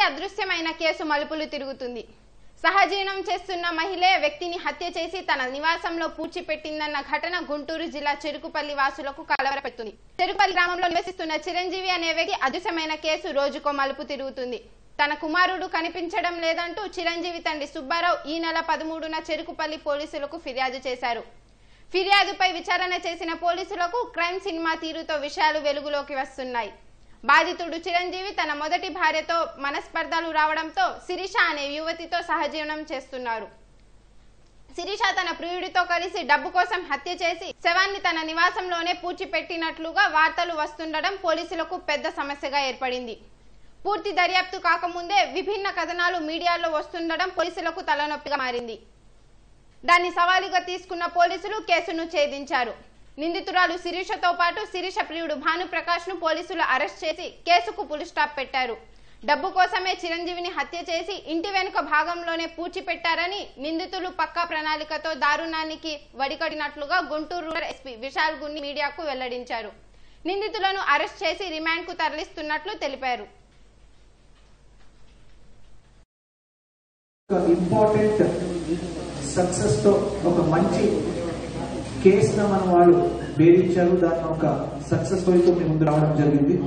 అదృశ్యమైన కేసు మలుపులు తిరుగుతుంది సహజీవనం చేస్తున్న మహిళే వ్యక్తిని హత్య చేసి తన నివాసంలో పూడ్చిపెట్టిందన్న ఘటన గుంటూరు జిల్లా చెరుకుపల్లి వాసులకు కలవరపెట్టింది చెరుకుపల్లి గ్రామంలో నివసిస్తున్న చిరంజీవి అనే వ్యక్తి అదృశ్యమైన కేసు రోజుకో మలుపు తిరుగుతుంది తన కుమారుడు కనిపించడం లేదంటూ చిరంజీవి తండ్రి సుబ్బారావు ఈ నెల పదమూడున చెరుకుపల్లి పోలీసులకు ఫిర్యాదు చేశారు ఫిర్యాదుపై విచారణ చేసిన పోలీసులకు క్రైమ్ సినిమా తీరుతో విషయాలు వెలుగులోకి వస్తున్నాయి బాధితుడు చిరంజీవి తన మొదటి భార్యతో మనస్పర్ధలు రావడంతో శిరీష అనే యువతితో సహజీవనం చేస్తున్నారు శిరీష తన ప్రియుడితో కలిసి డబ్బు కోసం హత్య చేసి శవాన్ని తన నివాసంలోనే పూడ్చిపెట్టినట్లుగా వార్తలు వస్తుండడం పోలీసులకు పెద్ద సమస్యగా ఏర్పడింది పూర్తి దర్యాప్తు కాకముందే విభిన్న కథనాలు మీడియాలో వస్తుండడం పోలీసులకు తలనొప్పిగా మారింది దాన్ని సవాలుగా తీసుకున్న పోలీసులు కేసును ఛేదించారు నిందితురాలు శిరీషతో పాటు శిరీష ప్రియుడు భానుప్రకాష్ ను పోలీసులు అరెస్ట్ చేసి కేసుకు పులి స్టాప్ పెట్టారు డబ్బు కోసమే చిరంజీవిని హత్య చేసి ఇంటి వెనుక భాగంలోనే పూడ్చిపెట్టారని నిందితులు పక్కా ప్రణాళికతో దారుణానికి వడికడినట్లుగా గుంటూరు రూరల్ ఎస్పీ విశాల్ గున్ని మీడియాకు వెల్లడించారు నిందితులను అరెస్ట్ చేసి రిమాండ్ కు తరలిస్తున్నట్లు తెలిపారు ఒక ఇంపార్టెంట్ సక్సెస్ తో ఒక మంచి కేసును మన వాళ్ళు వేధించారు దాన్ని ఒక సక్సెస్ తో మీ ముందు రావడం జరిగింది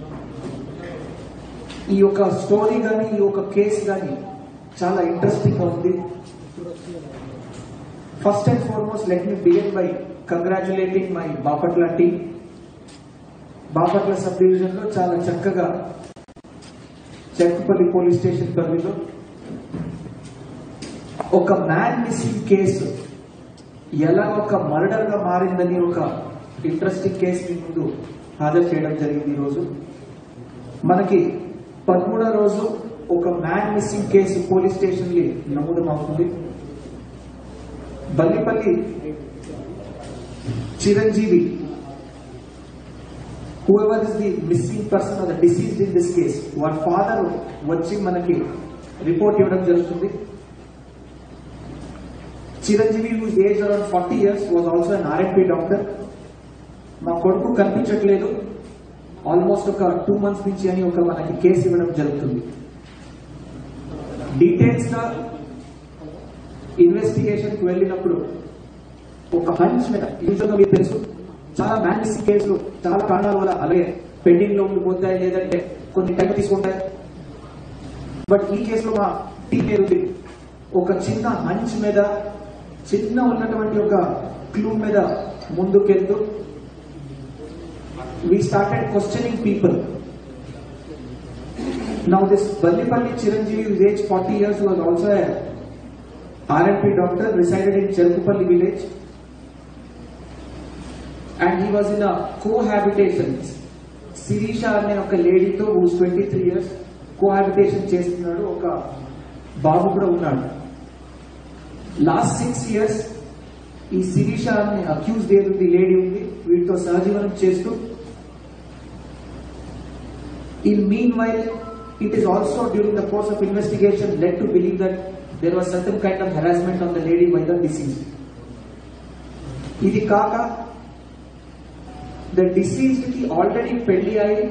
ఈ యొక్క స్టోరీ కానీ ఈ యొక్క కేసు కానీ చాలా ఇంట్రెస్టింగ్ గా ఉంది first and foremost let me begin by congratulating my Bapatla team Bapatla sub division లో చాలా చక్కగా చెక్కపల్లి పోలీస్ స్టేషన్ పరిధిలో ఒక మ్యాన్ మిస్సింగ్ కేసు ఎలా ఒక మర్డర్ గా మారిందని ఒక ఇంట్రెస్టింగ్ కేసు మీ ముందు హాజరు చేయడం జరిగింది ఈరోజు మనకి పదమూడో రోజు ఒక man missing case police station కి నమోదు అవుతుంది Ballipalli Chiranjeevi whoever is the missing person or the deceased in this case వారి ఫాదర్ వచ్చి మనకి రిపోర్ట్ ఇవ్వడం జరుగుతుంది Chiranjeevi whose age around forty years was also an RMP doctor మా కొడుకు కనిపించట్లేదు ఆల్మోస్ట్ ఒక టూ మంత్స్ నుంచి అని ఒక మనకి కేసు ఇవ్వడం జరుగుతుంది డీటెయిల్స్ గా ఇన్వెస్టిగేషన్ కి వెళ్ళినప్పుడు ఒక హంచ్ మీద యూజువల్గా మీకు తెలుసు చాలా మ్యాన్సిక్ కేసులు చాలా కారణాల వల్ల అలాగే పెండింగ్ లో ఉండిపోతాయి లేదంటే కొన్ని టైం తీసుకుంటాయి బట్ ఈ కేసులో మా టీం ఏది ఒక చిన్న హంచ్ మీద చిన్న ఉన్నటువంటి ఒక క్లూ మీద ముందుకెళ్తూ we started questioning people. Now this Ballipalli Chiranjeevi who is age 40 years was also a RMP doctor resided in Cherkupalli village and he was in a cohabitation. Sirisha అనే ఒక లేడీతో whose twenty three years cohabitation చేస్తున్నాడు ఒక బాబు కూడా ఉన్నాడు last six years ఈ శిరీష అనే accuse ఏది లేడీ ఉంది వీటితో సహజీవనం చేస్తూ In meanwhile, it is also during the course of investigation led to believe that there was certain kind of harassment on the lady by the deceased. ఇది కాక the diseased కి ఆల్రెడీ పెళ్లి అయి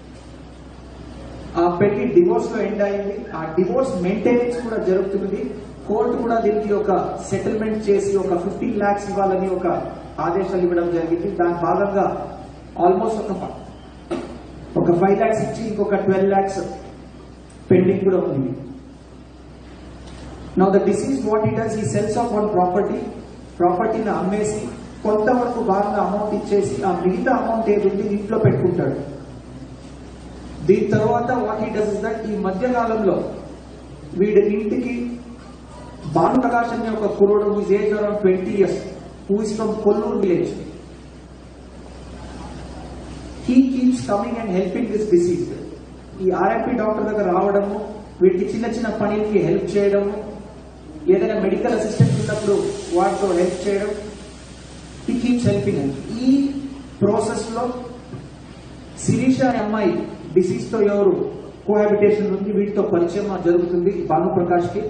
ఆ పెళ్లి డివోర్స్ లో ఎండ్ అయింది ఆ డివోర్స్ మెయింటెనెన్స్ కూడా జరుగుతుంది కోర్టు కూడా దీనికి ఒక సెటిల్మెంట్ చేసి ఒక ఫిఫ్టీన్ లాక్స్ ఇవ్వాలని ఒక ఆదేశాలు ఇవ్వడం జరిగింది దాని భాగంగా ఆల్మోస్ట్ ఒక ఒక ఫైవ్ ల్యాక్స్ ఇచ్చి ఇంకొక ట్వెల్వ్ ల్యాక్స్ పెండింగ్ కూడా ఉంది now the deceased what it does ఈ సెల్స్ ఆఫ్ వన్ ప్రాపర్టీ ప్రాపర్టీని అమ్మేసి కొంతవరకు బాగా అమౌంట్ ఇచ్చేసి ఆ మిగతా అమౌంట్ ఏది ఉంది ఇంట్లో పెట్టుకుంటాడు దీని తర్వాత వాట్ ఈ డస్ ఇస్ దట్ ఈ మధ్య కాలంలో వీడి ఇంటికి భాను ప్రకాష్ అనే ఒక కురోడు whose age around twenty years who is from Kolluru village he keeps coming and helping this deceased ఈ ఆర్ఎంపీ డాక్టర్ దగ్గర రావడము వీటికి చిన్న చిన్న పనికి హెల్ప్ చేయడము ఏదైనా మెడికల్ అసిస్టెంట్ ఉన్నప్పుడు వాటితో హెల్ప్ చేయడం హీ కీప్స్ హెల్పింగ్ ఈ ప్రాసెస్ లో శిరీష అనే అమ్మాయి డిసీజ్ తో ఎవరు కోహాబిటేషన్ ఉంది వీటితో పరిచయం జరుగుతుంది భానుప్రకాష్ కి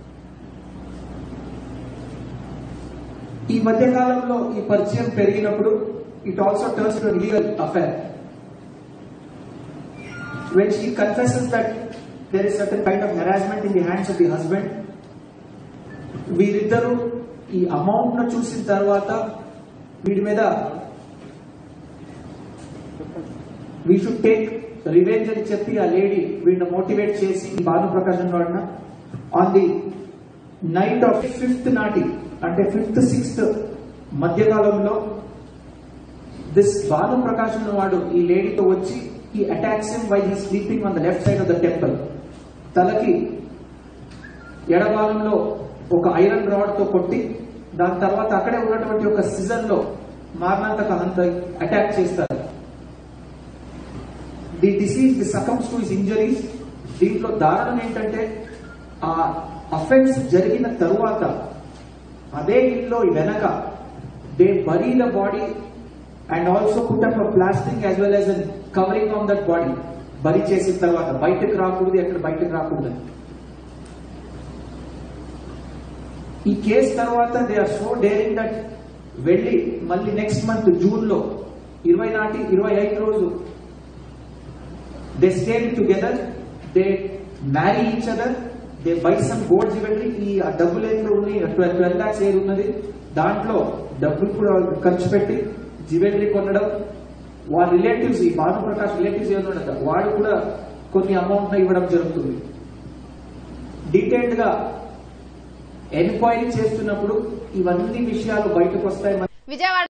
ఈ మధ్య కాలంలో ఈ పరిచయం పెరిగినప్పుడు it also turns to legal affair when she confesses that there is certain kind of harassment in the hands of the husband. వీరిద్దరూ ఈ అమౌంట్ ను చూసిన తర్వాత వీడి మీద వీ షుడ్ టేక్ రివెంజ్ అని చెప్పి ఆ లేడీ వీడిని మోటివేట్ చేసి భాను ప్రకాశం వాడిన on the night of fifth నాటి అంటే ఫిఫ్త్ సిక్స్త్ మధ్యకాలంలో దిస్ భాను ప్రకాశం వాడు ఈ లేడీతో వచ్చి ఈ attacks him while he sleeping on the left side of the temple తలకి ఎడభాగంలో ఒక ఐరన్ రాడ్ తో కొట్టి దాని తర్వాత అక్కడే ఉన్నటువంటి ఒక సిజన్ లో మారణాంతక హంత అటాక్ చేస్తారు the deceased the succumbs to his injuries దీంట్లో దారుణం ఏంటంటే ఆ అఫెన్స్ జరిగిన తరువాత అదే ఇల్లో వెనక they bury the body and also put up plastering as well as covering on that body bury చేసిన తర్వాత బయటకు రాకూడదు ఎక్కడ బయటకు రాకూడదు ఈ కేసు తర్వాత they are so daring that వెళ్ళి మళ్ళీ నెక్స్ట్ మంత్ జూన్ లో ఇరవై నాటి ఇరవై ఐదు రోజు they stay together they marry each other they buy some gold jewellery ఈ ఆ డబ్బులు ఎంత ఉన్నాయి ట్వెల్వ్ ట్వెల్వ్ లాక్స్ ఏది ఉన్నది దాంట్లో డబ్బులు కూడా ఖర్చు పెట్టి జ్యువెలరీ కొనడం వాళ్ళ రిలేటివ్స్ ఈ భాను ప్రకాష్ రిలేటివ్స్ ఏమన్నా వాడు కూడా కొన్ని అమౌంట్ ఇవ్వడం జరుగుతుంది డీటెయిల్డ్ గా ఎంక్వైరీ చేస్తున్నప్పుడు ఇవన్నీ విషయాలు బయటకు వస్తాయి విజయవాడ